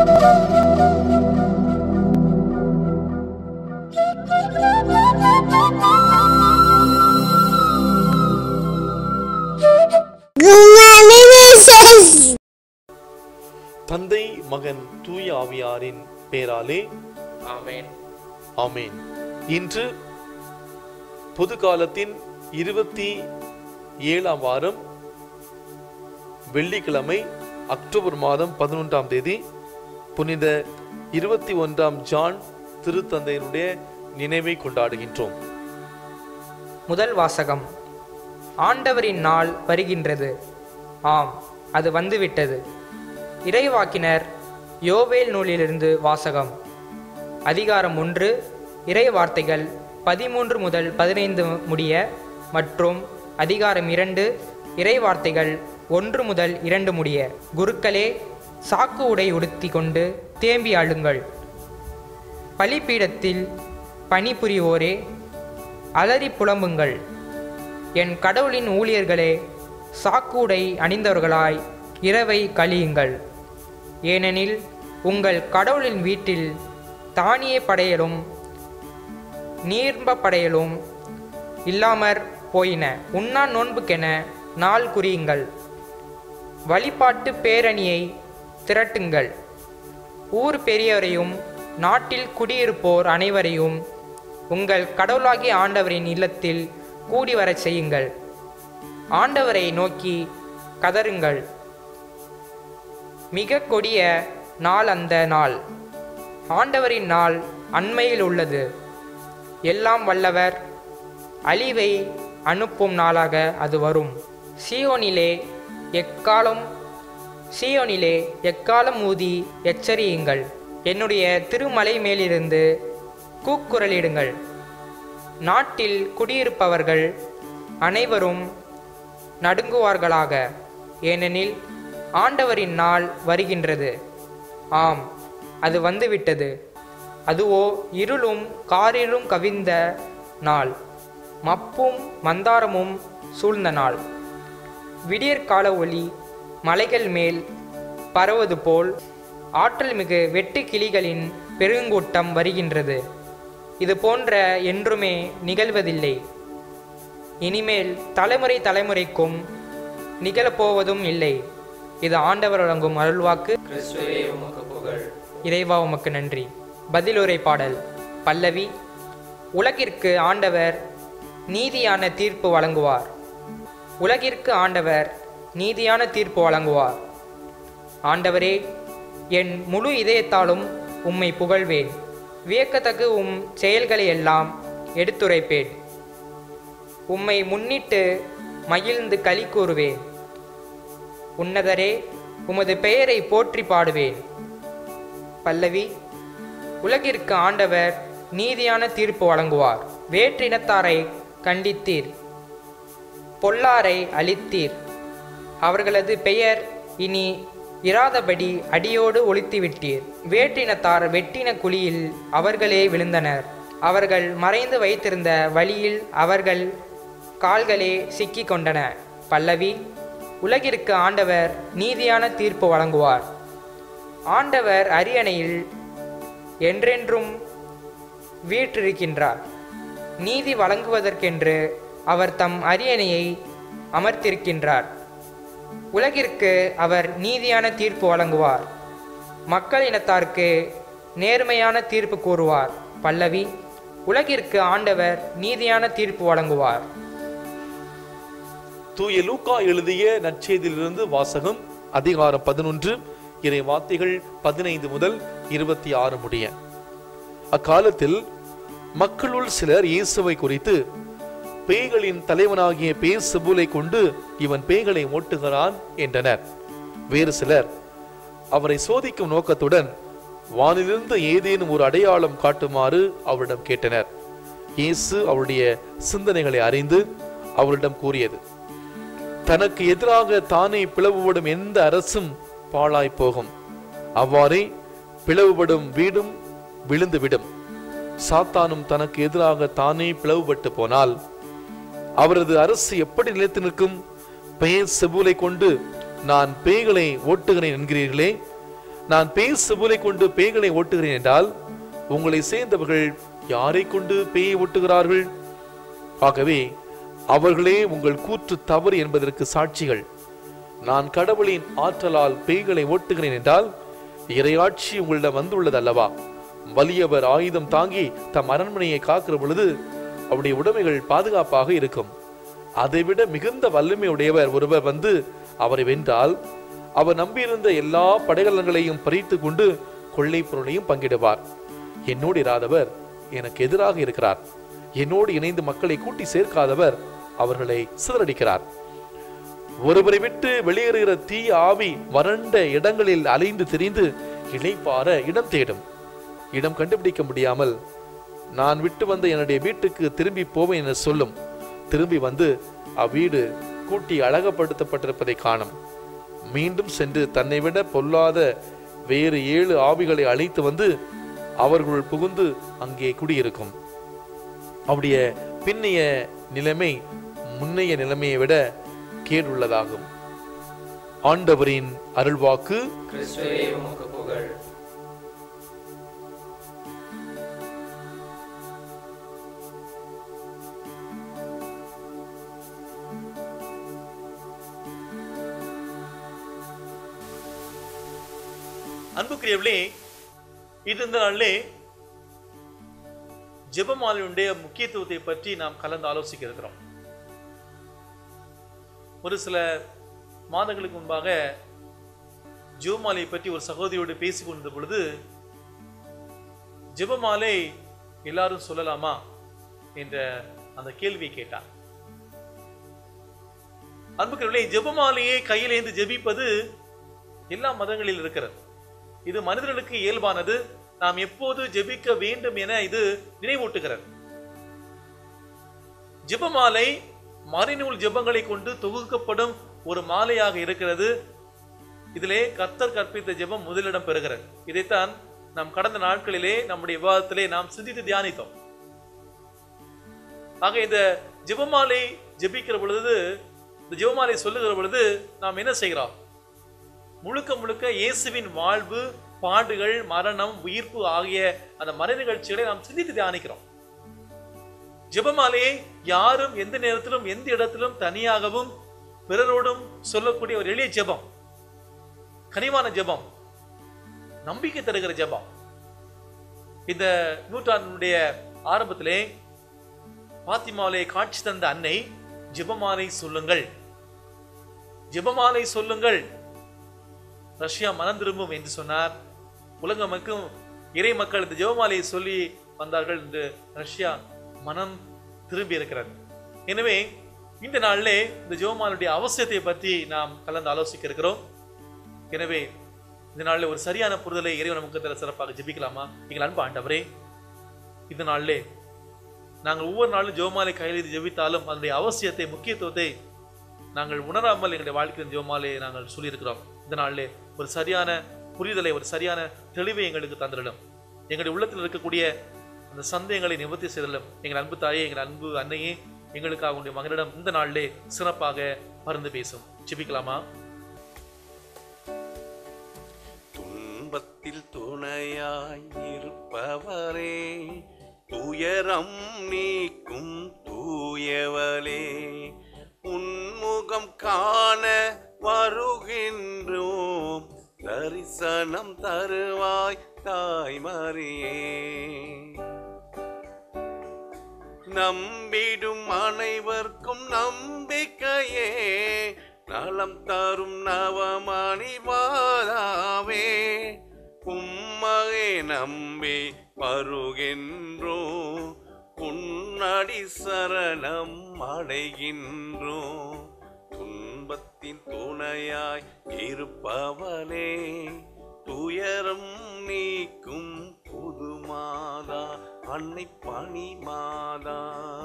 தந்தை மகன் தூய ஆவியாரின் பேராலே ஆமென் ஆமென் இன்று பொது காலத்தின் இருபத்தி ஏழாம் வாரம் வெள்ளிக்கிழமை அக்டோபர் மாதம் பதினொன்றாம் தேதி புனித இருபத்தி ஒன்றாம் ஜான் திருத்தந்தையினுடைய நினைவை கொண்டாடுகின்றோம் முதல் வாசகம் ஆண்டவரின் நாள் வருகின்றது ஆம் அது வந்துவிட்டது இறைவாக்கினர் யோவேல் நூலிலிருந்து வாசகம் அதிகாரம் ஒன்று இறை வார்த்தைகள் பதிமூன்று முதல் பதினைந்து முடிய மற்றும் அதிகாரம் இரண்டு இறை வார்த்தைகள் ஒன்று முதல் இரண்டு முடிய குருக்களே சாக்கு உடை உடுத்தி கொண்டு தேம்பி அழுங்கள் பலிபீடத்தில் பணிபுரிவோரே அலறி புலம்புங்கள் என் கடவுளின் ஊழியர்களே சாக்கூடை அணிந்தவர்களாய் இரவை கழியுங்கள் ஏனெனில் உங்கள் கடவுளின் வீட்டில் தானிய படையலும் நீர்ம்ப படையலும் இல்லாமற் போயின உண்ணா நோன்புக்கென நாள் குறியுங்கள் வழிபாட்டு பேரணியை திரட்டுங்கள் ஊர் பெரியவரையும் நாட்டில் குடியிருப்போர் அனைவரையும் உங்கள் கடவுளாகிய ஆண்டவரின் இல்லத்தில் கூடி வரச் செய்யுங்கள் ஆண்டவரை நோக்கி கதறுங்கள் மிக கொடிய நாள் அந்த நாள் ஆண்டவரின் நாள் அண்மையில் உள்ளது எல்லாம் வல்லவர் அழிவை அனுப்பும் நாளாக அது வரும் சீயோனிலே எக்காலம் சீயோனிலே எக்காலம் ஊதி எச்சரியுங்கள் என்னுடைய திருமலை மேலிருந்து கூக்குரலிடுங்கள் நாட்டில் குடியிருப்பவர்கள் அனைவரும் நடுங்குவார்களாக ஏனெனில் ஆண்டவரின் நாள் வருகின்றது ஆம் அது வந்துவிட்டது அதுவோ இருளும் காரிலும் கவிந்த நாள் மப்பும் மந்தாரமும் சூழ்ந்த நாள் விடியற்கால ஒளி மலைகள் மேல் பரவது போல் ஆற்றல் மிகு வெட்டு கிளிகளின் பெருங்கூட்டம் வருகின்றது இது போன்ற என்றுமே நிகழ்வதில்லை இனிமேல் தலைமுறை தலைமுறைக்கும் நிகழப்போவதும் இல்லை இது ஆண்டவர் வழங்கும் அருள்வாக்கு இறைவா உமக்கு நன்றி பதிலுரை பாடல் பல்லவி உலகிற்கு ஆண்டவர் நீதியான தீர்ப்பு வழங்குவார் உலகிற்கு ஆண்டவர் நீதியான தீர்ப்பு வழங்குவார் ஆண்டவரே என் முழு இதயத்தாலும் உம்மை புகழ்வேன் வியக்கத்தகு உம் செயல்களை எல்லாம் எடுத்துரைப்பேன் உம்மை முன்னிட்டு மகிழ்ந்து களி கூறுவேன் உன்னதரே உமது பெயரை போற்றி பாடுவேன் பல்லவி உலகிற்கு ஆண்டவர் நீதியான தீர்ப்பு வழங்குவார் வேற்றினத்தாரை கண்டித்தீர் பொல்லாரை அழித்தீர் அவர்களது பெயர் இனி இராதபடி அடியோடு ஒழித்துவிட்டீர் வேற்றினத்தார் வெட்டின குழியில் அவர்களே விழுந்தனர் அவர்கள் மறைந்து வைத்திருந்த வழியில் அவர்கள் கால்களே சிக்கிக் கொண்டன பல்லவி உலகிற்கு ஆண்டவர் நீதியான தீர்ப்பு வழங்குவார் ஆண்டவர் அரியணையில் என்றென்றும் வீற்றிருக்கின்றார் நீதி வழங்குவதற்கென்று அவர் தம் அரியணையை அமர்த்திருக்கின்றார் உலகிற்கு அவர் நீதியான தீர்ப்பு வழங்குவார் மக்கள் இனத்தாருக்கு நேர்மையான தீர்ப்பு கூறுவார் பல்லவி உலகிற்கு ஆண்டவர் நீதியான தீர்ப்பு வழங்குவார் தூய லூக்கா எழுதிய நற்செய்தியிலிருந்து வாசகம் அதிகாரம் பதினொன்று இறை வார்த்தைகள் பதினைந்து முதல் இருபத்தி ஆறு முடிய அக்காலத்தில் மக்களுள் சிலர் இயேசுவை குறித்து பேய்களின் தலைவனாகிய பேசுபுலை கொண்டு இவன் பேய்களை ஓட்டுகிறான் என்றனர் வேறு சிலர் அவரை சோதிக்கும் நோக்கத்துடன் வானிலிருந்து ஏதேனும் ஒரு அடையாளம் காட்டுமாறு அவரிடம் கேட்டனர் இயேசு அவருடைய சிந்தனைகளை அறிந்து அவரிடம் கூறியது தனக்கு எதிராக தானே பிளவுபடும் எந்த அரசும் பாழாய் போகும் அவ்வாறே பிளவுபடும் வீடும் விழுந்துவிடும் சாத்தானும் தனக்கு எதிராக தானே பிளவுபட்டு போனால் அவரது அரசு எப்படி நிலைத்து நிற்கும் பெயர் செபுலை கொண்டு நான் பேய்களை ஓட்டுகிறேன் என்கிறீர்களே நான் பேய் செபுலை கொண்டு பேய்களை ஓட்டுகிறேன் என்றால் உங்களை சேர்ந்தவர்கள் யாரை கொண்டு பேயை ஓட்டுகிறார்கள் ஆகவே அவர்களே உங்கள் கூற்று தவறு என்பதற்கு சாட்சிகள் நான் கடவுளின் ஆற்றலால் பேய்களை ஓட்டுகிறேன் என்றால் இறையாட்சி உங்களிடம் வந்துள்ளது அல்லவா வலியவர் ஆயுதம் தாங்கி தம் அரண்மனையை காக்கிற பொழுது அவருடைய உடைமைகள் பாதுகாப்பாக இருக்கும் அதைவிட மிகுந்த வல்லமை உடையவர் ஒருவர் வந்து அவரை வென்றால் அவர் நம்பியிருந்த எல்லா படைகலங்களையும் பறித்து கொண்டு கொள்ளை பொருளையும் பங்கிடுவார் என்னோடு இராதவர் எனக்கு எதிராக இருக்கிறார் என்னோடு இணைந்து மக்களை கூட்டி சேர்க்காதவர் அவர்களை சிதறடிக்கிறார் ஒருவரை விட்டு வெளியேறுகிற தீ ஆவி வறண்ட இடங்களில் அலைந்து திரிந்து இளைப்பாற இடம் தேடும் இடம் கண்டுபிடிக்க முடியாமல் நான் விட்டு வந்த என்னுடைய வீட்டுக்கு திரும்பி போவேன் என சொல்லும் திரும்பி வந்து அவ்வீடு கூட்டி அழகப்படுத்தப்பட்டிருப்பதை காணும் மீண்டும் சென்று தன்னை விட பொல்லாத வேறு ஏழு ஆவிகளை அழைத்து வந்து அவர்களுள் புகுந்து அங்கே குடியிருக்கும் அவருடைய பின்னைய நிலைமை முன்னைய நிலைமையை விட கேடுள்ளதாகும் ஆண்டவரின் அருள்வாக்கு கிறிஸ்துவே உமக்கு புகழ் அன்புக்குரியவர்களே இது இந்த நாளிலே ஜெபமாலையுடைய முக்கியத்துவத்தை பற்றி நாம் கலந்து ஆலோசிக்க இருக்கிறோம் ஒரு சில மாதங்களுக்கு முன்பாக ஜெபமாலையை பற்றி ஒரு சகோதரியோடு பேசிக் கொண்டிருந்த பொழுது ஜெபமாலை எல்லாரும் சொல்லலாமா என்ற அந்த கேள்வியை கேட்டார் அன்புக்குரியவர்களே ஜெபமாலையை கையிலேந்து ஜெபிப்பது எல்லா மதங்களில் இருக்கிறது இது மனிதர்களுக்கு இயல்பானது நாம் எப்போது ஜெபிக்க வேண்டும் என இது நினைவூட்டுகிறது ஜெபமாலை மறைநூல் ஜெபங்களை கொண்டு தொகுக்கப்படும் ஒரு மாலையாக இருக்கிறது இதிலே கர்த்தர் கற்பித்த ஜெபம் முதலிடம் பெறுகிறது இதைத்தான் நாம் கடந்த நாட்களிலே நம்முடைய விவாதத்திலே நாம் சிந்தித்து தியானித்தோம் ஆக இந்த ஜெபமாலை ஜெபிக்கிற பொழுது இந்த ஜெபமாலை சொல்லுகிற பொழுது நாம் என்ன செய்கிறோம் முழுக்க முழுக்க இயேசுவின் வாழ்வு பாடுகள் மரணம் உயிர்ப்பு ஆகிய அந்த மறை நிகழ்ச்சிகளை நாம் சிந்தித்து தியானிக்கிறோம் ஜெபமாலையை யாரும் எந்த நேரத்திலும் எந்த இடத்திலும் தனியாகவும் பிறரோடும் சொல்லக்கூடிய ஒரு எளிய ஜெபம் கனிவான ஜெபம் நம்பிக்கை தருகிற ஜெபம் இந்த நூற்றாண்டினுடைய ஆரம்பத்திலே பாத்திமாவிலே காட்சி தந்த அன்னை ஜெபமாலை சொல்லுங்கள் ஜெபமாலை சொல்லுங்கள் ரஷ்யா மனம் திரும்பும் என்று சொன்னார் உலக மக்கள் இறை மக்கள் இந்த ஜெபமாலையை சொல்லி வந்தார்கள் என்று ரஷ்யா மனம் திரும்பி இருக்கிறது எனவே இந்த நாளிலே இந்த ஜெபமாலையுடைய அவசியத்தை பற்றி நாம் கலந்து ஆலோசிக்க இருக்கிறோம் எனவே இந்த நாளில் ஒரு சரியான புரிதலை இறைவன் நமக்கு தர சிறப்பாக ஜெபிக்கலாமா எங்கள் அன்பு ஆண்டவரே இந்த நாளிலே நாங்கள் ஒவ்வொரு நாளும் ஜெபமாலை கையில் ஜெபித்தாலும் அதனுடைய அவசியத்தை முக்கியத்துவத்தை நாங்கள் உணராமல் எங்களுடைய வாழ்க்கையின் ஜெபமாலையை நாங்கள் சொல்லியிருக்கிறோம் இந்த நாளிலே ஒரு சரியான புரிதலை ஒரு சரியான தெளிவை எங்களுக்கு தந்திரிடும் எங்களுடைய உள்ளத்தில் இருக்கக்கூடிய அந்த சந்தேகங்களை நிவர்த்தி செய்தலும் எங்கள் அன்பு தாயே எங்கள் அன்பு அன்னையே எங்களுக்காக உடைய மகனிடம் இந்த நாளிலே சிறப்பாக பறந்து பேசும் ஜெபிக்கலாமா துன்பத்தில் துணையாய் இருப்பவரே துயரம் நீக்கும் தூயவளே உன்முகம் காண வருகின்றோம் தரிசனம் தருவாய் தாய்மறியே நம்பிடும் அனைவர்க்கும் நம்பிக்கையே நலம் தரும் நவமணி மாதாவே உம்மையே நம்பி வருகின்றோ உன்னடி சரணம் அடைகின்றோ துன்பத்தின் துணையாய் இருப்பவனே துயரம் நீக்கும் புது மாதா அன்னை பணி மாதா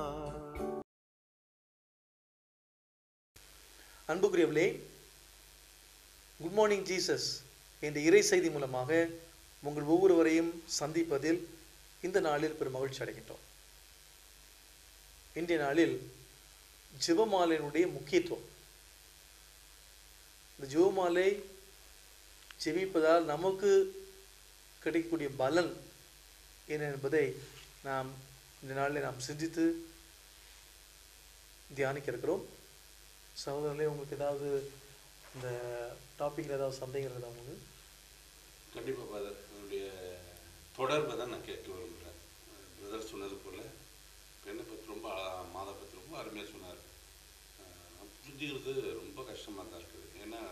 அன்புக்குரியவர்களே குட் மார்னிங் ஜீசஸ் என்ற இறை செய்தி மூலமாக உங்கள் ஒவ்வொருவரையும் சந்திப்பதில் இந்த நாளில் பெரும் மகிழ்ச்சி அடைகின்றோம் இன்றைய நாளில் ஜெபமாலையினுடைய முக்கியத்துவம் இந்த ஜெபமாலை ஜெபிப்பதால் நமக்கு கிடைக்கக்கூடிய பலன் என்ன என்பதை நாம் இந்த நாளில் நாம் சிந்தித்து தியானிக்க இருக்கிறோம் சகோதரர்களே உங்களுக்கு ஏதாவது இந்த டாப்பிக்கில் ஏதாவது சந்தேகம் இருக்குதா உங்களுக்கு கண்டிப்பாக ஃபாதர் என்னுடைய தொடர்பை தான் நான் கேட்க விரும்புகிறேன் பிரதர் சொன்னது போல் பெண்ணை பற்றி ரொம்ப அழ- மாதா பற்றி ரொம்ப அருமையாக சொன்னார் அஹ் நான் புரிஞ்சுக்கிறது ரொம்ப கஷ்டமாக தான் இருக்குது ஏன்னா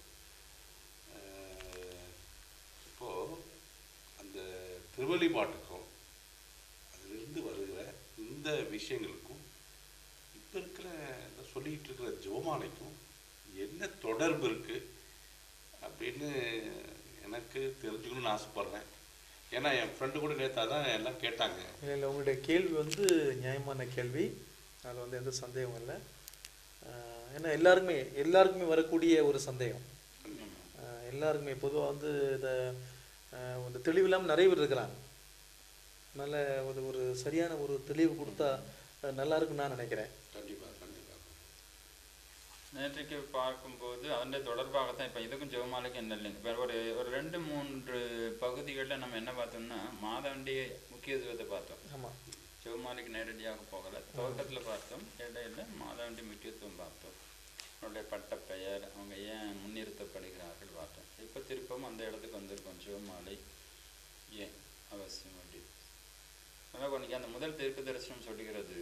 அஹ், இப்போ அந்த திருவழிபாட்டுக்கும் அதிலிருந்து வருகிற இந்த விஷயங்களுக்கும் இப்போ இருக்கிற இந்த சொல்லிக்கிட்டு இருக்கிற ஜோமாலைக்கும் என்ன தொடர்பு இருக்குது அப்படின்னு எனக்கு தெரிஞ்சுக்கணும்னு ஆசைப்பட்றேன் ஏன்னா என் ஃப்ரெண்டு கூட நேற்று அதான் எல்லாம் கேட்டாங்க இல்லை இல்லை உங்களுடைய கேள்வி வந்து நியாயமான கேள்வி அதில் வந்து எந்த சந்தேகமும் இல்லை ஆஹ் ஏன்னா எல்லாருக்குமே எல்லாருக்குமே வரக்கூடிய ஒரு சந்தேகம் ஆஹ் எல்லாருக்குமே பொதுவாக வந்து இதை ஆஹ் இந்த தெளிவு இல்லாமல் நிறைய பேர் இருக்கிறாங்க நல்ல ஒரு ஒரு சரியான ஒரு தெளிவு கொடுத்தா அஹ் நல்லா இருக்குன்னு நான் நினைக்கிறேன் கண்டிப்பாக கண்டிப்பாக நேற்றைக்கு பார்க்கும்போது அதனுடைய தொடர்பாகத்தான் இப்போ இதுக்கும் ஜெவமாலைக்கும் என்ன இல்லைங்க இப்போ ஒரு ஒரு ரெண்டு மூன்று பகுதிகளில் நம்ம என்ன பார்த்தோம்னா மாதாண்டிய முக்கியத்துவத்தை பார்த்தோம் ஆமாம் ஜெவமாலைக்கு நேரடியாக போகல துவக்கத்தில் பார்த்தோம் இடையில மாதாண்டி முக்கியத்துவம் பார்த்தோம் அவருடைய பட்டப்பெயர் அவங்க ஏன் முன்னிறுத்தப்படுகிறார்கள் பார்த்தோம் இப்போ திருப்பவும் அந்த இடத்துக்கு வந்திருக்கோம் ஜெவமாலை ஏன் அவசியம் அப்படி அதான் கொஞ்சம் அந்த முதல் தீர்க்க தரிசனம் சொல்லுகிறது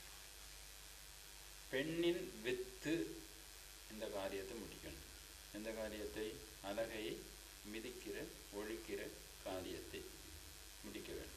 பெண்ணின் வித்து இந்த காரியத்தை முடிக்கணும் இந்த காரியத்தை அழகை மிதிக்கிற ஒழிக்கிற காரியத்தை முடிக்க வேண்டும்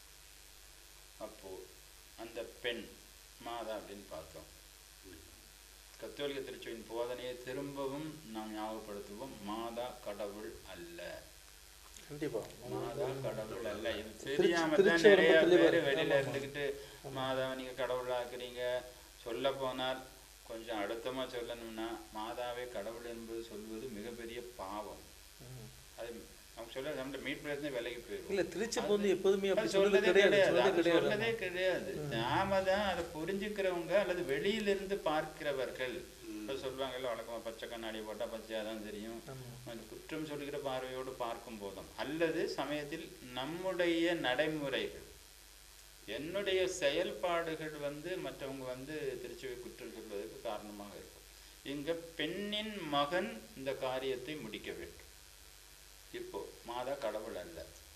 அப்போ அந்த பெண் மாதா அப்படின்னு பார்த்தோம் கத்தோலிக்க திருச்சுவின் போதனையை திரும்பவும் நாம் ஞாபகப்படுத்துவோம் மாதா கடவுள் அல்ல கண்டிப்பாக மாதா கடவுள் அல்ல இது திருச்சி- தெரியாம தான் திருச்சி ரொம்ப நிறைய தெளிவா பேர் இருக்கு. வெளியில ஆமா, ஆமா. இருந்துக்கிட்டு மாதாவை நீங்க கடவுளாக்குறீங்க சொல்ல போனால் கொஞ்சம் அழுத்தமா சொல்லணும்னா மாதாவை கடவுள் என்பது சொல்வது மிகப்பெரிய பாவம் அது அவங்க சொல்ல நம்ம மீட் பண்ணி விலகி போயிடும் இல்லை திருச்சபை வந்து எப்போதுமே அப்படி அது சொல்றது சொல்லதே கிடையாது கிடையாது சொல்லவே அது கிடையாது சொல்லதே கிடையாது நாம தான் அதை புரிஞ்சுக்கிறவங்க அல்லது வெளியிலிருந்து பார்க்கிறவர்கள் இப்ப சொல்லுவாங்கல்ல வழக்கமா பச்சை கண்ணாடி போட்டா பச்சையா தான் தெரியும் அது குற்றம் சொல்லுகிற பார்வையோடு பார்க்கும் போதும் அல்லது சமயத்தில் நம்முடைய நடைமுறைகள் என்னுடைய செயல்பாடுகள் வந்து மற்றவங்க வந்து திருச்சுவை குற்றம் சொல்வதற்கு காரணமாக இருக்கும் இங்க பெண்ணின் மகன் இந்த காரியத்தை முடிக்க வேண்டும் இப்போ மாதா கடவுள் அல்ல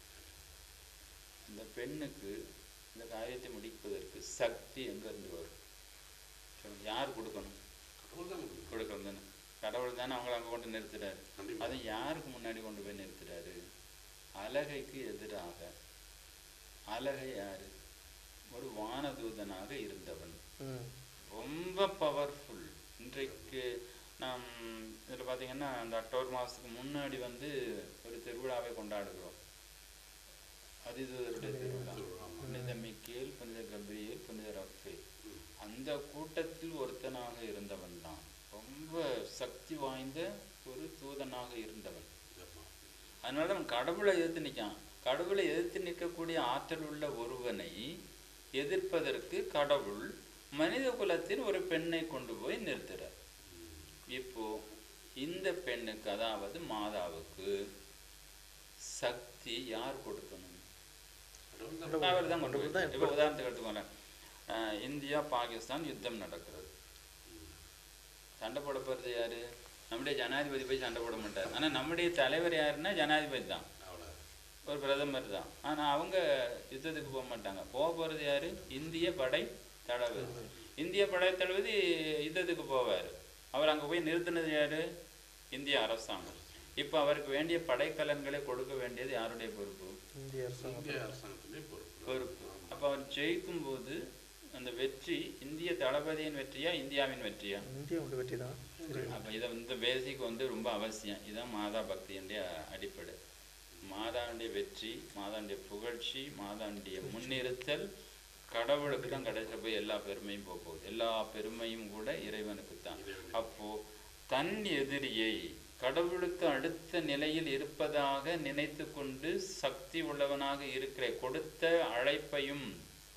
இந்த பெண்ணுக்கு இந்த காரியத்தை முடிப்பதற்கு சக்தி எங்கிருந்து வரும் சொல்லுங்க, யார் கொடுக்கணும் கடவுள் தான் கொடுக்கணும். கொடுக்கணும் தானே கடவுள் தானே அவங்கள அங்கே கொண்டு நிறுத்துறாரு கண்டிப்பா. அதை யாருக்கு முன்னாடி கொண்டு போய் நிறுத்துறாரு அழகைக்கு எதிராக அழகை யாரு ஒரு வானதூதனாக இருந்தவன் ம் ரொம்ப பவர்ஃபுல் இன்றைக்கு நாம் இதில் பார்த்தீங்கன்னா அந்த அக்டோபர் மாதத்துக்கு முன்னாடி வந்து ஒரு திருவிழாவை கொண்டாடுகிறோம் அதிதூதருடைய திருவிழா புனித மிக்கேல் புனித கப்ரியேல் புனித ரஃபேல் அந்த கூட்டத்தில் ஒருத்தனாக இருந்தவன் தான் ரொம்ப சக்தி வாய்ந்த ஒரு தூதனாக இருந்தவன் ஆமா. அதனால அவன் கடவுளை எதிர்த்து நிற்கான் கடவுளை எதிர்த்து நிற்கக்கூடிய ஆற்றல் உள்ள ஒருவனை எதிர்ப்பதற்கு கடவுள் மனித குலத்தில் ஒரு பெண்ணை கொண்டு போய் நிறுத்துறார் இப்போ இந்த பெண்ணுக்கு அதாவது மாதாவுக்கு சக்தி யார் கொடுக்கணும் கடவுள் தான் அவர் தான் கொண்டு கடவுள் தான் போய் இப்போ உதாரணத்துக்கு எடுத்துக்கோங்களேன் அஹ் இந்தியா பாகிஸ்தான் யுத்தம் நடக்கிறது சண்டை போட போகிறது யாரு நம்முடைய ஜனாதிபதி போய் சண்டை போட மாட்டார் ஆனா நம்முடைய தலைவர் யாருன்னா ஜனாதிபதி தான் அவ்வளோ ஒரு பிரதமர் தான் ஆனா அவங்க யுத்தத்துக்கு போக மாட்டாங்க போக போறது யாரு இந்திய படை தளபதி இந்திய படை தளபதி யுத்தத்துக்கு போவார் அவர் அங்க போய் நிறுத்தினது யாரு இந்திய அரசாங்கம் இப்போ அவருக்கு வேண்டிய படைக்கலன்களை கொடுக்க வேண்டியது யாருடைய பொறுப்பு இந்திய அரசாங்கம் இந்திய அரசாங்கத்திலே பொறுப்பு பொறுப்பு அப்போ அவர் ஜெயிக்கும் போது அந்த வெற்றி இந்திய தளபதியின் வெற்றியா இந்தியாவின் வெற்றியா இந்தியா உண்டு வெற்றி தான் அப்போ இதை இந்த பேசிக் வந்து ரொம்ப அவசியம் இதுதான் மாதா பக்தியினுடைய அடிப்படை மாதாவுடைய வெற்றி மாதாவுடைய புகழ்ச்சி மாதாவுடைய முன்னிறுத்தல் கடவுளுக்கு தான் கடைசியில் போய் எல்லா பெருமையும் போக போகுது எல்லா பெருமையும் கூட இறைவனுக்கு தான் அப்போ தன் எதிரியை கடவுளுக்கு அடுத்த நிலையில் இருப்பதாக நினைத்து கொண்டு சக்தி உள்ளவனாக இருக்கிற கொடுத்த அழைப்பையும்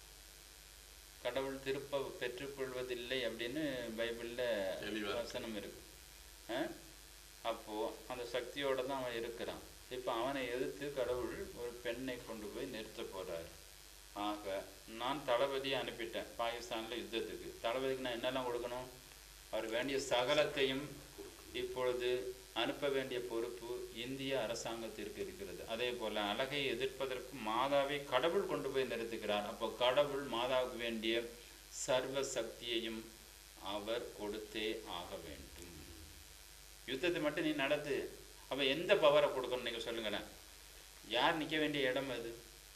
கடவுள் திருப்ப பெற்றுக்கொள்வதில்லை அப்படின்னு பைபிள்ல தெளிவா. வசனம் இருக்கு ஆ? அப்போ அந்த சக்தியோட தான் அவன் இருக்கிறான் இப்போ அவனை எதிர்த்து கடவுள் ஒரு பெண்ணை கொண்டு போய் நிறுத்த போறாரு ஆக நான் தளபதியை அனுப்பிட்டேன் பாகிஸ்தான்ல யுத்தத்துக்கு தளபதிக்கு நான் என்னெல்லாம் கொடுக்கணும் அவர் வேண்டிய சகலத்தையும் இப்பொழுது அனுப்ப வேண்டிய பொறுப்பு இந்திய அரசாங்கத்திற்கு இருக்கிறது அதே போல அழகை எதிர்ப்பதற்கு மாதாவை கடவுள் கொண்டு போய் நிறுத்துகிறார் அப்போ கடவுள் மாதாவுக்கு வேண்டிய சர்வ சக்தியையும் அவர் கொடுத்தே ஆக வேண்டும் யுத்தத்தை மட்டும் நீ நடத்து அப்ப எந்த பவரை கொடுக்கணும் நீங்க சொல்லுங்களேன் யார் நிக்க வேண்டிய இடம் அது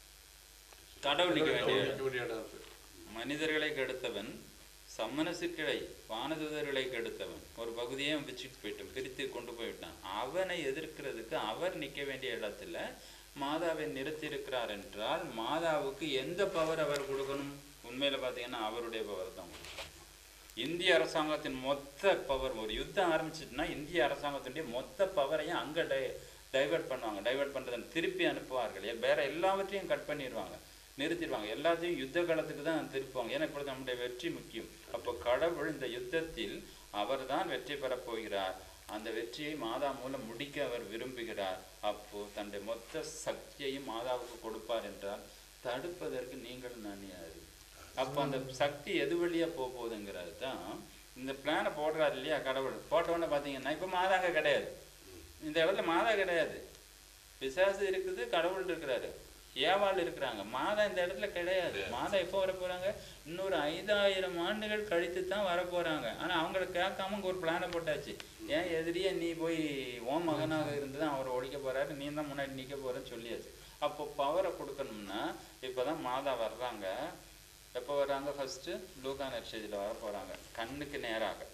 கடவுள் நிக்க வேண்டிய இடம் இருக்க வேண்டிய இடம் இருக்கு. மனிதர்களை கெடுத்தவன் சம்மனசுக்களை வானதூதர்களை கெடுத்தவன் ஒரு பகுதியே அவன் பிச்சுட்டு போயிட்டான் பிரித்து கொண்டு போய்விட்டான் அவனை எதிர்க்கிறதுக்கு அவர் நிற்க வேண்டிய இடத்துல மாதாவை நிறுத்தியிருக்கிறார் என்றால் மாதாவுக்கு எந்த பவர் அவர் கொடுக்கணும் உண்மையில பார்த்தீங்கன்னா அவருடைய பவர் தான் கொடுக்கணும் இந்திய அரசாங்கத்தின் மொத்த பவர் ஒரு யுத்தம் ஆரம்பிச்சிட்டுனா இந்திய அரசாங்கத்தினுடைய மொத்த பவரையும் அங்கே டை டைவர்ட் பண்ணுவாங்க டைவர்ட் பண்ணுறதை திருப்பி அனுப்புவார்கள் எ- வேற எல்லாவற்றையும் கட் பண்ணிடுவாங்க நிறுத்திடுவாங்க எல்லாத்தையும் யுத்த காலத்துக்கு தான் திருப்புவாங்க ஏன்னா இப்பொழுது நம்முடைய வெற்றி முக்கியம் அப்போ கடவுள் இந்த யுத்தத்தில் அவர்தான் வெற்றி பெறப் போகிறார் அந்த வெற்றியை மாதா மூலம் முடிக்க அவர் விரும்புகிறார் அப்போ தன்னுடைய மொத்த சக்தியையும் மாதாவுக்கு கொடுப்பார் என்றால் தடுப்பதற்கு நீங்கள் நான் யாரு அப்போ அந்த சக்தி எது வழியா போக போகுதுங்கிறது தான் இந்த பிளானை போடுறாரு இல்லையா கடவுள் போட்ட உடனே பார்த்தீங்கன்னா இப்போ மாதாங்க கிடையாது இந்த இடத்துல மாதா கிடையாது பிசாசு இருக்குது கடவுள் இருக்கிறாரு ஏவாள் இருக்கிறாங்க மாதா இந்த இடத்துல கிடையாது மாதா எப்போ வர போறாங்க இன்னொரு ஐந்தாயிரம் ஆண்டுகள் கழித்து தான் வர போறாங்க ஆனா அவங்களை கேட்காம இங்க ஒரு பிளானை போட்டாச்சு ஏன் எதிரியே நீ போய் ஓம் மகனாக இருந்து தான் அவரை ஒழிக்க போறாரு நீ தான் முன்னாடி நிக்க போறேன்னு சொல்லியாச்சு அப்போ பவரை கொடுக்கணும்னா இப்பதான் மாதா வர்றாங்க எப்போ வர்றாங்க ஃபர்ஸ்ட் லூகா நட்சத்திரத்தில் வர போறாங்க கண்ணுக்கு நேராக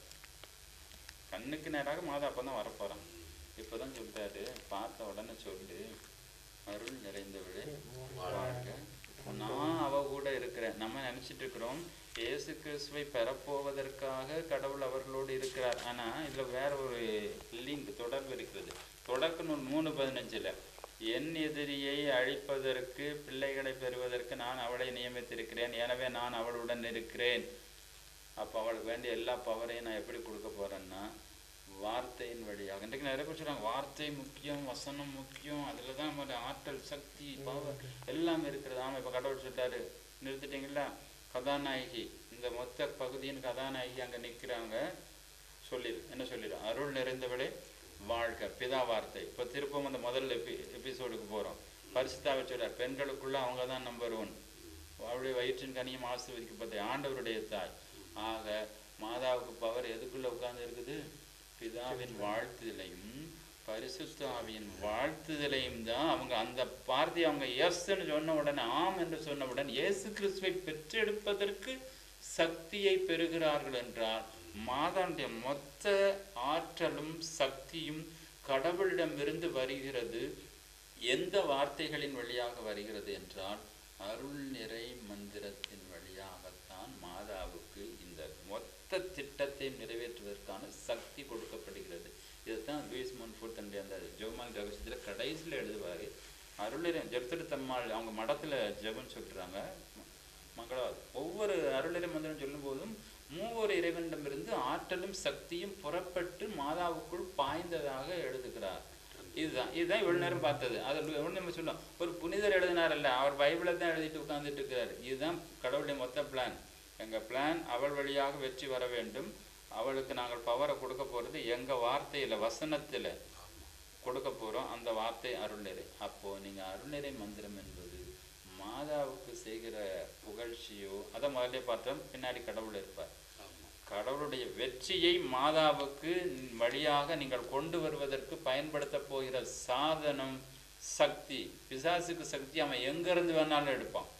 கண்ணுக்கு நேராக மாதா அப்போ தான் வரப்போகிறான் இப்போ தான் சொல்லிட்டாரு பார்த்த உடனே சொல்லு அருள் நிறைந்தவளே வாழ்க நான் அவ கூட இருக்கிறேன் நம்ம நினைச்சிட்டு இருக்கிறோம் இயேசு கிறிஸ்துவை பெறப்போவதற்காக கடவுள் அவர்களோடு இருக்கிறார் ஆனா இதுல வேற ஒரு லிங்க் தொடர்பு இருக்கிறது தொடக்க நூல் மூணு பதினஞ்சுல என் எதிரியை அழிப்பதற்கு பிள்ளைகளை பெறுவதற்கு நான் அவளை நியமித்திருக்கிறேன் எனவே நான் அவளுடன் இருக்கிறேன் அப்போ அவளுக்கு வேண்டிய எல்லா பவரையும் நான் எப்படி கொடுக்க போறேன்னா வார்த்தையின் வழியாக இன்றைக்கு நிறைய பேர் சொல்றாங்க வார்த்தை முக்கியம் வசனம் முக்கியம் அதில் தான் நம்மளுடைய ஆற்றல் சக்தி பவர் எல்லாம் இருக்கிறது ஆமாம் இப்போ கடவுள் சொல்லிட்டாரு நிறுத்திட்டீங்களா கதாநாயகி இந்த மொத்த பகுதியின் கதாநாயகி அங்கே நிற்கிறாங்க சொல்லிடு என்ன சொல்லிடு அருள் நிறைந்தவளே வாழ்க பிதா வார்த்தை இப்போ திருப்பம் அந்த முதல் எபி எபிசோடுக்கு போகிறோம் பரிசுத்தாவை சொல்றார் பெண்களுக்குள்ள அவங்க தான் நம்பர் ஒன் அவளுடைய வயிற்றின் கனியும் ஆசீர்வதிக்கப்பட்ட ஆண்டவருடைய தாய் ஆக மாதாவுக்கு பவர் எதுக்குள்ள உட்கார்ந்து இருக்குது பிதாவின் வாழ்த்துதலையும் பரிசுத்த ஆவியின் வாழ்த்துதலையும் தான் அவங்க அந்த வார்த்தையை அவங்க எஸ்ன்னு சொன்ன உடனே ஆம் என்று சொன்னவுடன் இயேசு கிறிஸ்துவை பெற்றெடுப்பதற்கு சக்தியை பெறுகிறார்கள் என்றால் மாதாவுடைய மொத்த ஆற்றலும் சக்தியும் கடவுளிடமிருந்து வருகிறது எந்த வார்த்தைகளின் வழியாக வருகிறது என்றால் அருள் நிறை மந்திரத்தின் வழியாகத்தான் மாதாவுக்கு இந்த மொத்த திட்டத்தை நிறைவேற்றுவதற்கான சக்தி கொடுக்கப்படுகிறது இதுதான் லூயிஸ் மோன்ஃபோர்ட் தன்னுடைய அந்த ஜெபமால் ரகசியத்தில் கடைசியில் எழுதுவார் அருளிரை ஜெபத்திருத்தம்மாள் அவங்க மடத்தில் ஜெபம் சொல்றாங்க மங்களாவது ஒவ்வொரு அருளிரை மந்திரம் சொல்லும்போதும் மூவொரு இறைவனிடமிருந்து ஆற்றலும் சக்தியும் புறப்பட்டு மாதாவுக்குள் பாய்ந்ததாக எழுதுகிறார் இதுதான் இதுதான் இவ்வளவு நேரம் பார்த்தது அதில் எவ்வளவு நம்ம சொல்லலாம் ஒரு புனிதர் எழுதினாரல்ல அவர் பைபிளை தான் எழுதிட்டு உட்கார்ந்துட்டு இருக்கிறார் இதுதான் கடவுளுடைய மொத்த பிளான் எங்க பிளான் அவள் வழியாக வெற்றி வர வேண்டும் அவளுக்கு நாங்கள் பவரை கொடுக்க போறது எங்க வார்த்தையில வசனத்துல கொடுக்க போறோம் அந்த வார்த்தை அருள்நிறை அப்போ நீங்க அருள்நிறை மந்திரம் என்பது மாதாவுக்கு செய்கிற புகழ்ச்சியோ அதை முதல்ல பார்த்தோம் பின்னாடி கடவுள் இருப்பார் கடவுளுடைய வெற்றியை மாதாவுக்கு வழியாக நீங்கள் கொண்டு வருவதற்கு பயன்படுத்த போகிற சாதனம் சக்தி பிசாசுக்கு சக்தி அவன் எங்கிருந்து வேணாலும் எடுப்பான்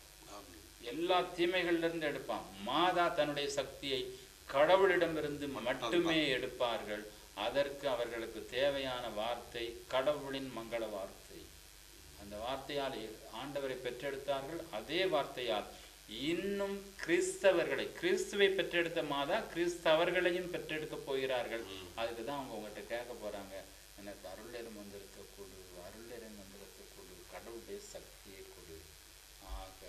எல்லா தீமைகள்ல இருந்து எடுப்பான் மாதா தன்னுடைய சக்தியை கடவுளிடமிருந்து மட்டுமே எடுப்பார்கள் அதற்கு அவர்களுக்கு தேவையான வார்த்தை கடவுளின் மங்கள வார்த்தை அந்த வார்த்தையால் ஆண்டவரை பெற்றெடுத்தார்கள் அதே வார்த்தையால் இன்னும் கிறிஸ்தவர்களை கிறிஸ்துவை பெற்றெடுத்த மாதா கிறிஸ்தவர்களையும் பெற்றெடுக்க போகிறார்கள் அதுக்கு தான் அவங்க உங்கள்கிட்ட கேட்க போறாங்க எனக்கு அருளேறு மந்திரத்தை கொடு அருளேறு மந்திரத்தை கொடு கடவுளுடைய சக்தியை கொடு ஆக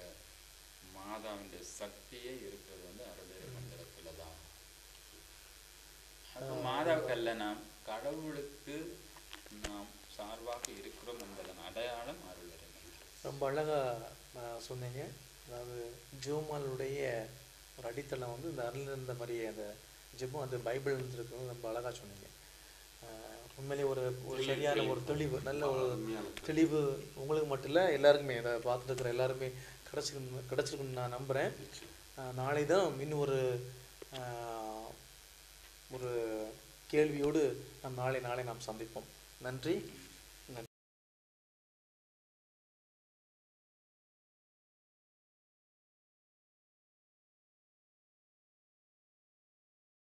மாதாவினுடைய சக்தியே இருக்கிறது வந்து அருளேறு மந்திரத்துல தான் அப்ப மாதாவுக்கு அல்ல நாம் கடவுளுக்கு நாம் சார்பாக இருக்கிறோம் என்பதன் அடையாளம் அருளறிஞர் ரொம்ப அழகாக சொன்னீங்க அதாவது ஜோமாலுடைய ஒரு அடித்தளம் வந்து இந்த அருள் இருந்த மாதிரியே அந்த ஜெபம் அந்த பைபிள் இருந்திருக்கும் ரொம்ப அழகாக சொன்னீங்க ஆஹ் உண்மையிலேயே ஒரு ஒரு சரியான ஒரு தெளிவு நல்ல ஒரு தெளிவு உங்களுக்கு மட்டும் இல்லை எல்லாருக்குமே இதை பார்த்துட்டு இருக்கிற எல்லாருமே கிடச்சிருக்கணும் கிடச்சிருக்குன்னு நான் நம்புகிறேன் நாளை தான் இன்னும் ஒரு ஆஹ், ஒரு கேள்வியோடு நாம் நாளை நாளை நாம் சந்திப்போம் நன்றி